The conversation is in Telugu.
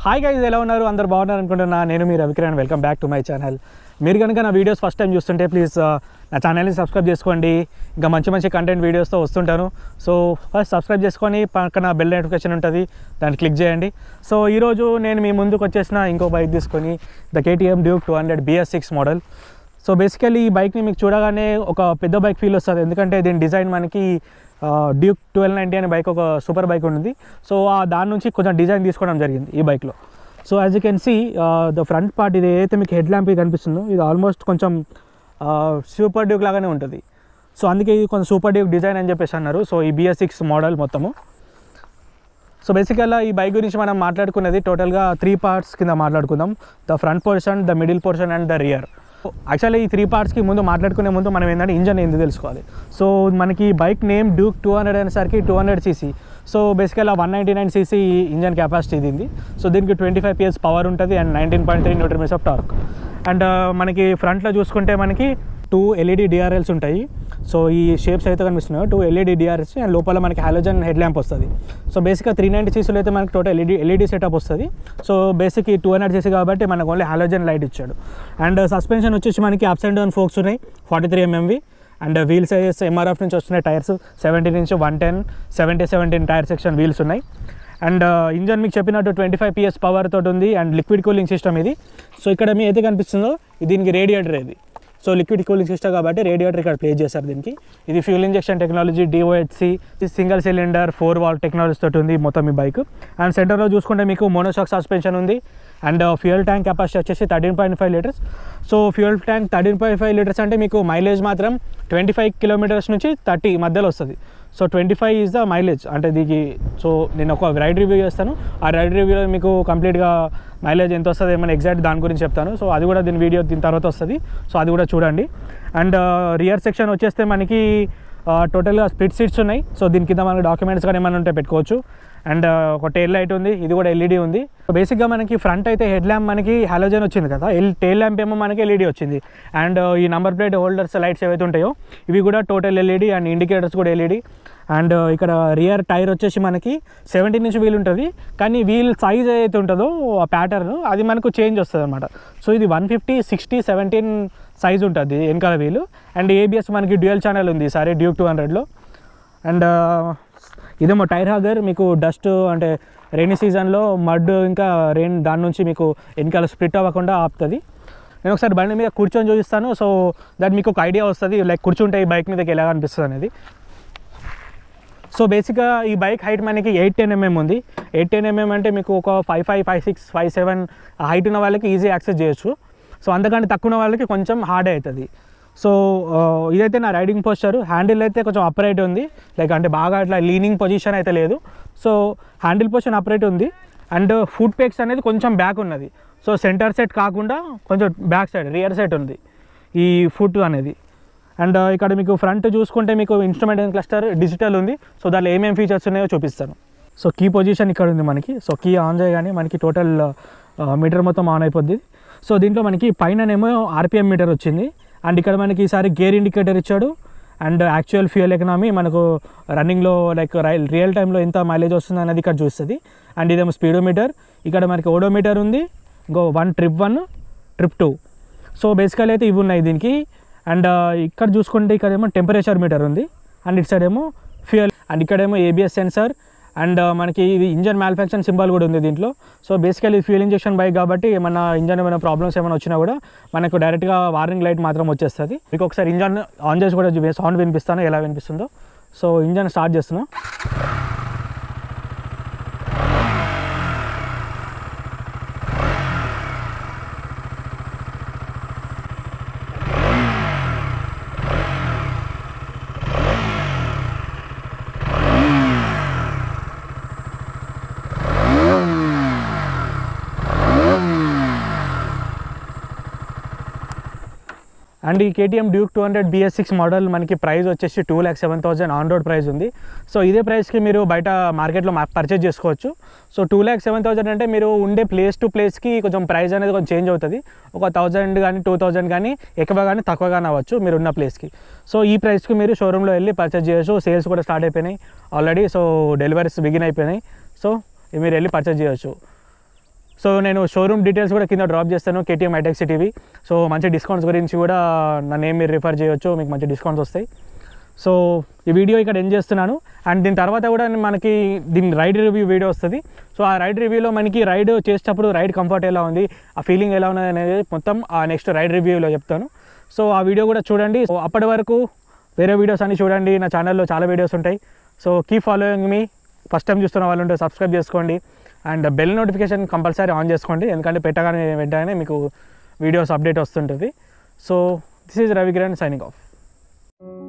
హాయ్ గైజ్ ఎలా ఉన్నారు అందరు బాగున్నారు అనుకుంటున్నా నేను మీ Ravikiran welcome back to my channel మీరు కనుక నా వీడియోస్ ఫస్ట్ టైం చూస్తుంటే ప్లీజ్ నా ఛానల్ని సబ్స్క్రైబ్ చేసుకోండి ఇంకా మంచి మంచి కంటెంట్ వీడియోస్తో వస్తుంటాను సో ఫస్ట్ సబ్స్క్రైబ్ చేసుకొని పక్కన బెల్ నోటిఫికేషన్ ఉంటుంది దాన్ని క్లిక్ చేయండి సో ఈరోజు నేను మీ ముందుకు వచ్చేసిన ఇంకో బైక్ తీసుకొని the KTM Duke two hundred BS six model so basically ఈ బైక్ని మీకు చూడగానే ఒక పెద్ద బైక్ ఫీల్ వస్తుంది ఎందుకంటే దీని డిజైన్ మనకి డ్యూక్ ట్వెల్వ్ నైంటీ అనే బైక్ ఒక సూపర్ బైక్ ఉంది సో ఆ దాని నుంచి కొంచెం డిజైన్ తీసుకోవడం జరిగింది ఈ బైక్లో so as you can see the front part ఇది ఏదైతే మీకు హెడ్ ల్యాంప్ కనిపిస్తుందో ఇది ఆల్మోస్ట్ కొంచెం సూపర్ డ్యూక్ లాగానే ఉంటుంది సో అందుకే ఇది కొంచెం సూపర్ డ్యూక్ డిజైన్ అని చెప్పేసి అన్నారు సో ఈ బిఎస్ సిక్స్ మోడల్ మొత్తము సో బేసికల్గా ఈ బైక్ గురించి మనం మాట్లాడుకున్నది టోటల్గా త్రీ పార్ట్స్ కింద మాట్లాడుకుందాం the front portion the middle portion and the rear actually ఈ త్రీ పార్ట్స్కి ముందు మాట్లాడుకునే ముందు మనం ఏంటంటే ఇంజన్ ఏంది తెలుసుకోవాలి సో మనకి bike name Duke two hundred అనేసరికి టూ హండ్రెడ్ సీసీ సో బేసికల్గా one ninety nine CC engine capacity దీనిది సో దీనికి ట్వంటీ ఫైవ్ పిఎస్ పవర్ ఉంటుంది and nineteen point three newton metres of torque and మనకి ఫ్రంట్లో చూసుకుంటే మనకి టూ ఎల్ఈడి డిఆర్ఎల్స్ ఉంటాయి సో ఈ షేప్స్ అయితే కనిపిస్తున్నాయి టూ ఎల్ఈడి డిఆర్ఎల్స్ అండ్ లోపల మనకి హాలోజన్ హెడ్ ల్యాంప్ వస్తుంది సో బేసిక్గా త్రీ నైంటీ సీసీలో అయితే మనకి టోటల్ ఎల్ఈడి ఎల్ఈడి సెటప్ వస్తుంది సో బేసిక్ ఈ టూ హండ్రెడ్ సీసీ కాబట్టి మనకు ఓన్లీ హాలోజన్ లైట్ ఇచ్చాడు అండ్ సస్పెన్షన్ వచ్చేసి మనకి అప్స్ అండ్ డౌన్ ఫోక్స్ ఉన్నాయి forty three MMV and wheel sizes MRF నుంచి వస్తున్నాయి టైర్స్ సెవెంటీన్ నుంచి one ten seventy seventeen tyre section wheels ఉన్నాయి అండ్ ఇంజన్ మీకు చెప్పినట్టు ట్వంటీ ఫైవ్ పిఎస్ పవర్ తోటి ఉంది అండ్ లిక్విడ్ కూలింగ్ సిస్టమ్ ఇది సో ఇక్కడ మీ అయితే కనిపిస్తుందో దీనికి రేడియేటర్ ఇది సో లిక్విడ్ కూలింగ్ సిస్టమ్ కాబట్టి రేడియేటర్ ఇక్కడ ప్లేస్ చేశారు దీనికి ఇది fuel injection technology DOHC single cylinder four valve technology తోటి ఉంది మొత్తం ఈ బైక్ అండ్ సెంటర్లో చూసుకుంటే మీకు మోనోషాక్ సస్పెన్షన్ ఉంది అండ్ ఫ్యూయల్ ట్యాంక్ కెపాసిటీ వచ్చేసి thirteen point five litres so fuel tank thirteen point five litres అంటే మీకు మైలేజ్ మాత్రం ట్వంటీ ఫైవ్ కిలోమీటర్స్ నుంచి థర్టీ మధ్యలో వస్తుంది so twenty five is the mileage అంటే దీనికి సో నేను ఒక రైడ్ రివ్యూ చేస్తాను ఆ రైడ్ రివ్యూలో మీకు కంప్లీట్గా మైలేజ్ ఎంత వస్తుంది ఏమైనా ఎగ్జాక్ట్ దాని గురించి చెప్తాను సో అది కూడా దీని వీడియో దీని తర్వాత వస్తుంది సో అది కూడా చూడండి అండ్ రియర్ సెక్షన్ వచ్చేస్తే మనకి టోటల్గా స్ప్లిట్ సీట్స్ ఉన్నాయి సో దీని కింద మనకి డాక్యుమెంట్స్ కానీ ఏమైనా ఉంటే పెట్టుకోవచ్చు అండ్ ఒక టైల్ లైట్ ఉంది ఇది కూడా ఎల్ఈడి ఉంది బేసిక్గా మనకి ఫ్రంట్ అయితే హెడ్ ల్యాంప్ మనకి హాలోజన్ వచ్చింది కదా ఎల్ టైల్ ల్యాంప్ ఏమో మనకి ఎల్ఈడి వచ్చింది అండ్ ఈ నంబర్ ప్లేట్ హోల్డర్స్ లైట్స్ ఏవైతే ఉంటాయో ఇవి కూడా టోటల్ ఎల్ఈడి అండ్ ఇండికేటర్స్ కూడా ఎల్ఈడి అండ్ ఇక్కడ రియర్ టైర్ వచ్చేసి మనకి సెవెంటీన్ ఇంచ్ వీల్ ఉంటుంది కానీ వీల్ సైజ్ ఏదైతే ఉంటుందో ఆ ప్యాటర్న్ అది మనకు చేంజ్ వస్తుంది అనమాట సో ఇది one fifty sixty seventeen size ఉంటుంది వెనకాల వీలు అండ్ ఏబిఎస్ మనకి డ్యూయల్ ఛానల్ ఉంది సారీ డ్యూక్ టూ హండ్రెడ్లో అండ్ ఇదేమో టైర్ హాగర్ మీకు డస్ట్ అంటే రెయినీ సీజన్లో మడ్ ఇంకా రెయిన్ దాని నుంచి మీకు వెనకాల స్ప్లిట్ అవ్వకుండా ఆపుతుంది నేను ఒకసారి బండి మీద కూర్చొని చూపిస్తాను సో దాని మీకు ఒక ఐడియా వస్తుంది లైక్ కూర్చుంటే ఈ బైక్ మీదకి ఎలా అనిపిస్తుంది అనేది సో బేసిక్గా ఈ బైక్ హైట్ మనకి ఎయిట్ టెన్ ఎంఎం ఉంది ఎయిట్ టెన్ ఎంఎం అంటే మీకు ఒక five five five six five seven height ఉన్న వాళ్ళకి ఈజీ యాక్సెస్ చేయొచ్చు సో అంతకంటే తక్కువ ఉన్న వాళ్ళకి కొంచెం హార్డ్ అవుతుంది సో ఇదైతే నా రైడింగ్ పోస్చర్ హ్యాండిల్ అయితే కొంచెం అప్రైట్ ఉంది లైక్ అంటే బాగా అట్లా లీనింగ్ పొజిషన్ అయితే లేదు సో హ్యాండిల్ పొజిషన్ అప్రైట్ ఉంది అండ్ ఫుడ్ పేక్స్ అనేది కొంచెం బ్యాక్ ఉన్నది సో సెంటర్ సెట్ కాకుండా కొంచెం బ్యాక్ సైడ్ రియర్ సైడ్ ఉంది ఈ ఫుట్ అనేది అండ్ ఇక్కడ మీకు ఫ్రంట్ చూసుకుంటే మీకు ఇన్స్ట్రుమెంట్ క్లస్టర్ డిజిటల్ ఉంది సో దాంట్లో ఏమేమి ఫీచర్స్ ఉన్నాయో చూపిస్తాను సో కీ పొజిషన్ ఇక్కడ ఉంది మనకి సో కీ ఆన్ చేయగానే మనకి టోటల్ మీటర్ మొత్తం ఆన్ అయిపోద్ది సో దీంట్లో మనకి పైననేమో ఆర్పిఎం మీటర్ వచ్చింది అండ్ ఇక్కడ మనకి ఈసారి గేర్ ఇండికేటర్ ఇచ్చాడు అండ్ యాక్చువల్ ఫ్యూయల్ ఎకనామీ మనకు రన్నింగ్లో లైక్ రియల్ టైంలో ఎంత మైలేజ్ వస్తుంది అనేది ఇక్కడ చూస్తుంది అండ్ ఇదేమో స్పీడోమీటర్ ఇక్కడ మనకి ఓడోమీటర్ ఉంది ఇంకో one trip one trip two so basically అయితే ఇవి ఉన్నాయి దీనికి అండ్ ఇక్కడ చూసుకుంటే ఇక్కడ ఏమో టెంపరేచర్ మీటర్ ఉంది అండ్ ఇటు సైడ్ ఏమో ఫ్యూయల్ అండ్ ఇక్కడేమో ఏబిఎస్ సెన్సార్ అండ్ మనకి ఇది ఇంజన్ మ్యానుఫ్యాక్చరింగ్ సింబల్ కూడా ఉంది దీంట్లో so basically fuel injection bike కాబట్టి ఏమైనా ఇంజన్ ఏమైనా ప్రాబ్లమ్స్ ఏమైనా వచ్చినా కూడా మనకు డైరెక్ట్గా వార్నింగ్ లైట్ మాత్రం వచ్చేస్తుంది మీకు ఒకసారి ఇంజన్ ఆన్ చేసి కూడా సౌండ్ వినిపిస్తాను ఎలా వినిపిస్తుందో సో ఇంజన్ స్టార్ట్ చేస్తున్నాం అండ్ ఈ KTM Duke two hundred BS six model మనకి ప్రైస్ వచ్చేసి two lakh seven thousand on road price ఉంది సో ఇదే ప్రైస్కి మీరు బయట మార్కెట్లో పర్చేజ్ చేసుకోవచ్చు so two lakh seven thousand అంటే మీరు ఉండే ప్లేస్ టు ప్లేస్కి కొంచెం ప్రైస్ అనేది కొంచెం చేంజ్ అవుతుంది ఒక థౌజండ్ కానీ టూ థౌజండ్ కానీ ఎక్కువ కానీ తక్కువ కానీ అవ్వచ్చు మీరు ఉన్న ప్లేస్కి సో ఈ ప్రైస్కి మీరు షోరూంలో వెళ్ళి పర్చేజ్ చేయొచ్చు సేల్స్ కూడా స్టార్ట్ అయిపోయినాయి ఆల్రెడీ సో డెలివరీస్ బిగిన్ అయిపోయినాయి సో మీరు వెళ్ళి పర్చేజ్ చేయొచ్చు సో నేను షోరూమ్ డీటెయిల్స్ కూడా కింద డ్రాప్ చేస్తాను కేటీఎం ఐటెక్స్ టీవీ సో మంచి డిస్కౌంట్స్ గురించి కూడా నా నేమ్ మీరు రిఫర్ చేయొచ్చు మీకు మంచి డిస్కౌంట్స్ వస్తాయి సో ఈ వీడియో ఇక్కడ ఎండ్ చేస్తున్నాను అండ్ దీని తర్వాత కూడా మనకి దీని రైడ్ రివ్యూ వీడియో వస్తుంది సో ఆ రైడ్ రివ్యూలో మనకి రైడ్ చేసేటప్పుడు రైడ్ కంఫర్ట్ ఎలా ఉంది ఆ ఫీలింగ్ ఎలా ఉన్నది అనేది మొత్తం ఆ నెక్స్ట్ రైడ్ రివ్యూలో చెప్తాను సో ఆ వీడియో కూడా చూడండి సో అప్పటి వరకు వేరే వీడియోస్ అన్ని చూడండి నా ఛానల్లో చాలా వీడియోస్ ఉంటాయి సో కీ ఫాలోయింగ్ మీ ఫస్ట్ టైం చూస్తున్న వాళ్ళు ఉంటే సబ్స్క్రైబ్ చేసుకోండి and bell notification compulsory on చేసుకోండి ఎందుకంటే పెట్టగానే వెంటనే మీకు వీడియోస్ అప్డేట్ వస్తుంటుంది so this is Ravikiran signing of